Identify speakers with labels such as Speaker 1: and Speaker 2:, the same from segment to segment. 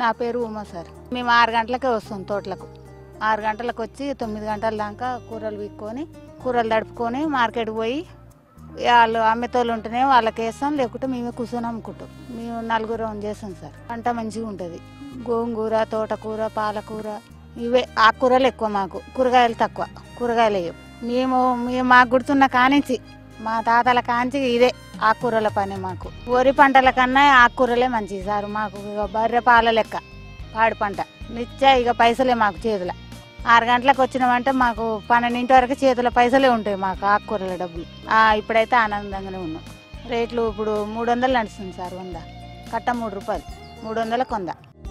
Speaker 1: నా పేరు ఉమా సార్ మేము ఆరు గంటలకే వస్తాం తోటలకు ఆరు గంటలకు వచ్చి తొమ్మిది గంటల దాకా కూరలు విక్కొని కూరలు తడుపుకొని మార్కెట్కి పోయి వాళ్ళు అమ్మేతోళ్ళు ఉంటేనే వాళ్ళకి వేస్తాం లేకుంటే మేమే కూర్చొని అమ్ముకుంటాం మేము నలుగురం చేస్తాం సార్ పంట మంచిగా ఉంటుంది గోంగూర తోటకూర పాలకూర ఇవే ఆకుకూరలు ఎక్కువ మాకు కూరగాయలు తక్కువ కూరగాయలు వేయం మేము మేము మాకు గుర్తున్న కానించి మా తాతల కాంచి ఇదే ఆకుకూరల పని మాకు వరి పంటల కన్నా ఆకుకూరలే మంచిది సార్ మాకు ఇక బర్రె పాల లెక్క పాడి పంట నిత్య ఇక పైసలే మాకు చేతుల ఆరు గంటలకు వచ్చినామంటే మాకు పన్నెండింటి వరకు చేతుల పైసలే ఉంటాయి మాకు ఆకుకూరల డబ్బులు ఆ, ఇప్పుడైతే ఆనందంగానే ఉన్నాం రేట్లు ఇప్పుడు మూడు వందలు నడుస్తుంది సార్ వంద కట్ట మూడు రూపాయలు మూడు వందలకు వంద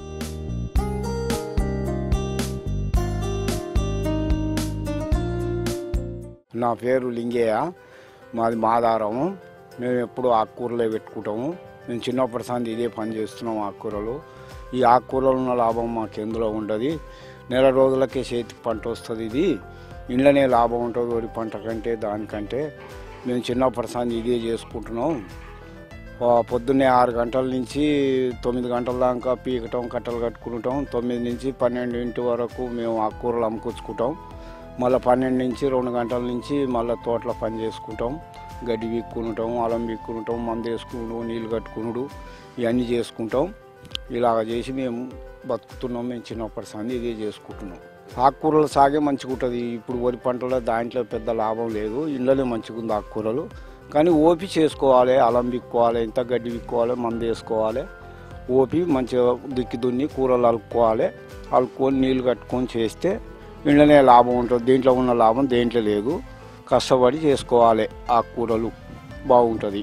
Speaker 2: నా పేరు లింగయ్య మాది మాదారము మేము ఎప్పుడు ఆకుకూరలే పెట్టుకుంటాము మేము చిన్నప్పటి సంది ఇదే పని చేస్తున్నాం ఆకుకూరలు ఈ ఆకుకూరలు ఉన్న లాభం మాకు ఎందులో ఉండదు నెల రోజులకే చేతికి పంట వస్తుంది ఇది ఇండ్లనే లాభం ఉంటుంది వరి పంట కంటే దానికంటే మేము చిన్నప్పటి సంది ఇదే చేసుకుంటున్నాం ఆ, పొద్దున్నే ఆరు గంటల నుంచి తొమ్మిది గంటల దాకా పీకటం కట్టలు కట్టుకుంటాం తొమ్మిది నుంచి పన్నెండింటి వరకు మేము ఆకుకూరలు అమ్ముకొచ్చుకుంటాం మళ్ళీ పన్నెండు నుంచి రెండు గంటల నుంచి మళ్ళీ తోటలో పని చేసుకుంటాం గడ్డి వీక్కుంటాం అలం వీక్కుంటాం మందు వేసుకునుడు నీళ్ళు కట్టుకునుడు ఇవన్నీ చేసుకుంటాం ఇలాగ చేసి మేము బతుకుతున్నాం మేము చిన్నప్పటి సంది ఇదే చేసుకుంటున్నాం ఆకుకూరల సాగే మంచిగా ఉంటుంది ఇప్పుడు వరి పంటలో దాంట్లో పెద్ద లాభం లేదు ఇళ్ళనే మంచిగా ఉంది ఆకుకూరలు కానీ ఓపి చేసుకోవాలి అలం విక్కోవాలి ఇంత గడ్డి విక్కోవాలి మందు వేసుకోవాలి ఓపి మంచిగా దుక్కి దున్ని కూరలు అలుక్కోవాలి అలుక్కొని నీళ్ళు కట్టుకొని చేస్తే ఇంట్లోనే లాభం ఉంటుంది దీంట్లో ఉన్న లాభం దేంట్లో లేదు కష్టపడి చేసుకోవాలి ఆకుకూరలు బాగుంటుంది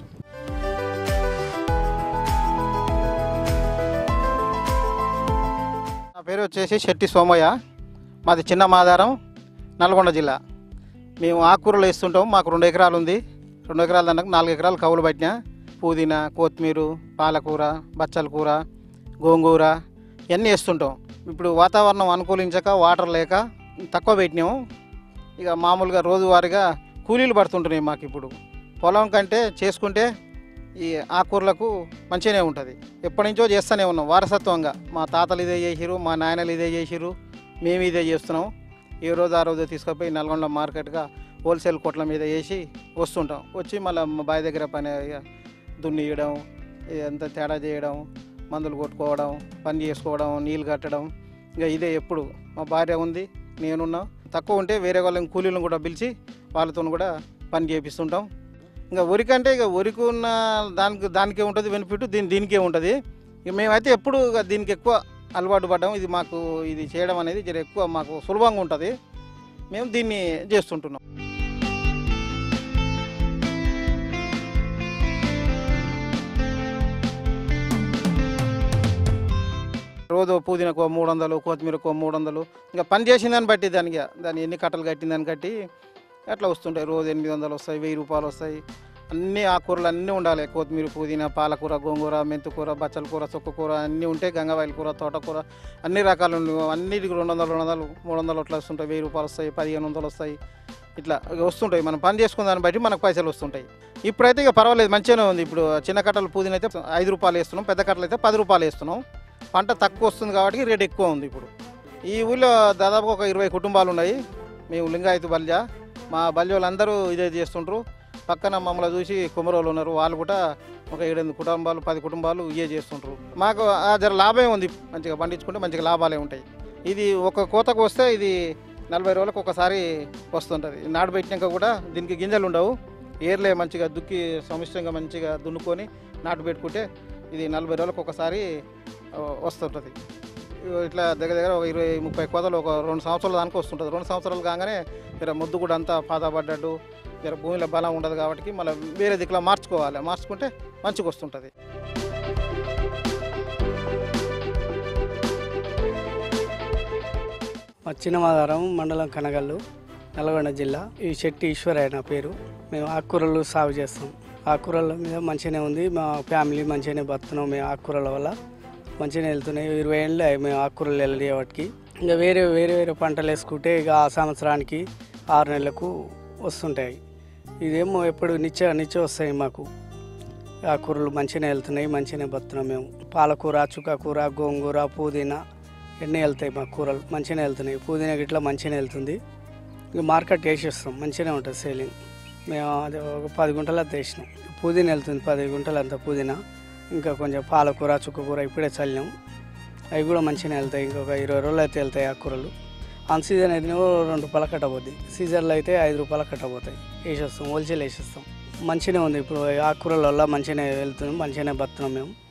Speaker 3: నా పేరు వచ్చేసి శెట్టి సోమయ్య మాది చిన్న మాదారం నల్గొండ జిల్లా మేము ఆకుకూరలు వేస్తుంటాం మాకు రెండు ఎకరాలు ఉంది రెండు ఎకరాల దానికి నాలుగు ఎకరాలు కవులు పట్టిన పుదీనా కొత్తిమీర పాలకూర బచ్చల కూర గోంగూర ఇవన్నీ వేస్తుంటాం ఇప్పుడు వాతావరణం అనుకూలించక వాటర్ లేక తక్కువ పెట్టినాము ఇక మామూలుగా రోజువారీగా కూలీలు పడుతుంటున్నాయి మాకు ఇప్పుడు పొలం కంటే చేసుకుంటే ఈ ఆకుకూరలకు మంచిగానే ఉంటుంది ఎప్పటి నుంచో చేస్తూనే ఉన్నాం వారసత్వంగా మా తాతలు ఇదే చేసిరు మా నాయనలు ఇదే చేసిరు మేము ఇదే చేస్తున్నాం ఏ రోజు ఆ రోజు తీసుకుపోయి నల్గొండ మార్కెట్గా హోల్సేల్ కొట్ల మీద వేసి వస్తుంటాం వచ్చి మళ్ళీ మా బావి దగ్గర పని ఇక దున్నియడం ఇదంతా తేడా చేయడం మందులు కొట్టుకోవడం పని చేసుకోవడం నీళ్ళు కట్టడం ఇక ఇదే ఎప్పుడు మా భార్య ఉంది నేనున్నా తక్కువ ఉంటే వేరే వాళ్ళని కూలీలను కూడా పిలిచి వాళ్ళతో కూడా పని చేపిస్తుంటాం ఇంకా వరికంటే ఇక వరికి ఉన్న దానికి దానికే ఉంటుంది బెనిఫిట్ దీని దీనికే ఉంటుంది ఇక మేమైతే ఎప్పుడు ఇక దీనికి ఎక్కువ అలవాటు పడ్డాం ఇది మాకు ఇది చేయడం అనేది జర ఎక్కువ మాకు సులభంగా ఉంటుంది మేము దీన్ని చేస్తుంటున్నాం రోజు పుదీనాకు మూడు వందలు కొత్తిమీరకు మూడు వందలు ఇంకా పని చేసిన దాన్ని బట్టి దానికి దాన్ని ఎన్ని కట్టలు కట్టిన దాన్ని కట్టి అట్లా వస్తుంటాయి రోజు ఎనిమిది వందలు వస్తాయి వెయ్యి రూపాయలు వస్తాయి అన్ని ఆకుకూరలు అన్నీ ఉండాలి కొత్తిమీర పుదీనా పాలకూర గోంగూర మెంతికూర బచ్చల కూర కూర అన్నీ ఉంటాయి గంగవాయిల కూర తోటకూర అన్ని రకాలు ఉన్నాయి. అన్నిటికి రెండు వందలు రెండు వందలు మూడు వందలు అట్లా వస్తుంటాయి వెయ్యి రూపాయలు వస్తాయి పదిహేను వందలు వస్తాయి ఇట్లా వస్తుంటాయి మనం పని చేసుకున్న దాన్ని బట్టి మనకు పైసలు వస్తుంటాయి ఇప్పుడైతే ఇక పర్వాలేదు మంచిగానే ఉంది ఇప్పుడు చిన్న కట్టలు పుదీనా అయితే ఐదు రూపాయలు వేస్తున్నాం పెద్ద కట్టలు అయితే పది రూపాయలు వేస్తున్నాం పంట తక్కువ వస్తుంది కాబట్టి రేట్ ఎక్కువ ఉంది ఇప్పుడు ఈ ఊళ్ళో దాదాపు ఒక ఇరవై కుటుంబాలు ఉన్నాయి మేము లింగాయతు బల్జా మా బల్యోళ్ళందరూ ఇదే చేస్తుంటారు పక్కన మమ్మల్ని చూసి కుమరోళ్ళు ఉన్నారు వాళ్ళు కూడా ఒక ఏడెనిమిది కుటుంబాలు పది కుటుంబాలు ఇవే చేస్తుంటారు మాకు ఆ జర లాభమే ఉంది మంచిగా పండించుకుంటే మంచిగా లాభాలే ఉంటాయి ఇది ఒక కోతకు వస్తే ఇది నలభై రోజులకు ఒకసారి వస్తుంటుంది నాడు పెట్టినాక కూడా దీనికి గింజలు ఉండవు ఏర్లే మంచిగా దుక్కి సమిష్టంగా మంచిగా దున్నుకొని నాటు పెట్టుకుంటే ఇది నలభై రోజులకు ఒకసారి ఆ, వస్తుంటుంది ఇట్లా దగ్గర దగ్గర ఒక ఇరవై ముప్పై కోతలు ఒక రెండు సంవత్సరాల దానికి వస్తుంటుంది రెండు సంవత్సరాలు కాగానే జర ముద్దు కూడా అంతా పాతపడ్డట్టు జర భూమిలో బలం ఉండదు కాబట్టి మళ్ళీ వేరే దిక్కులో మార్చుకోవాలి మార్చుకుంటే మంచిగా వస్తుంటుంది
Speaker 4: మా చిన్నమాదారం మండలం కనగల్లు నల్గొండ జిల్లా ఈ శెట్టి ఈశ్వరయ్య నా పేరు మేము ఆకుకూరలు సాగు చేస్తాం ఆకుకూరల మీద మంచిగానే ఉంది మా ఫ్యామిలీ మంచిగానే బతున్నాం మేము ఆకుకూరల వల్ల మంచిగానే వెళ్తున్నాయి ఇరవై ఏళ్ళు అయ్యాయి మేము ఆకుకూరలు వెళ్ళే వాటికి ఇంకా వేరే వేరే వేరే పంటలు వేసుకుంటే ఇక ఆ సంవత్సరానికి ఆరు నెలలకు వస్తుంటాయి ఇదేమో ఎప్పుడు నిత్య నిత్య వస్తాయి మాకు ఆకుకూరలు మంచిగానే వెళ్తున్నాయి మంచిగానే బతున్నాం మేము పాలకూర చుక్కకూర గోంగూర పుదీనా ఎన్ని వెళ్తాయి మా కూరలు మంచిగానే వెళ్తున్నాయి పుదీనా గిట్లా మంచిగానే వెళ్తుంది ఇక మార్కెట్ వేసేస్తాం మంచిగానే ఉంటుంది సేలింగ్ మేము అది ఒక పది గుంటలు అంత వేసినాం పుదీనా వెళ్తుంది పది గుంటలు అంత పుదీనా ఇంకా కొంచెం పాలకూర చుక్కకూర ఇప్పుడే చల్లినాం అవి కూడా మంచిగానే వెళ్తాయి ఇంకొక ఇరవై రోజులు అయితే వెళ్తాయి ఆ కూరలు ఆన్ సీజన్ అయితే రెండు రూపాయల కట్టబోద్ది సీజన్లో అయితే ఐదు రూపాయల కట్టబోతాయి వేసేస్తాం హోల్సేల్ వేసేస్తాం మంచిగానే ఉంది ఇప్పుడు ఆకుకూరల వల్ల మంచిగానే వెళ్తున్నాం మంచిగానే బతున్నాం మేము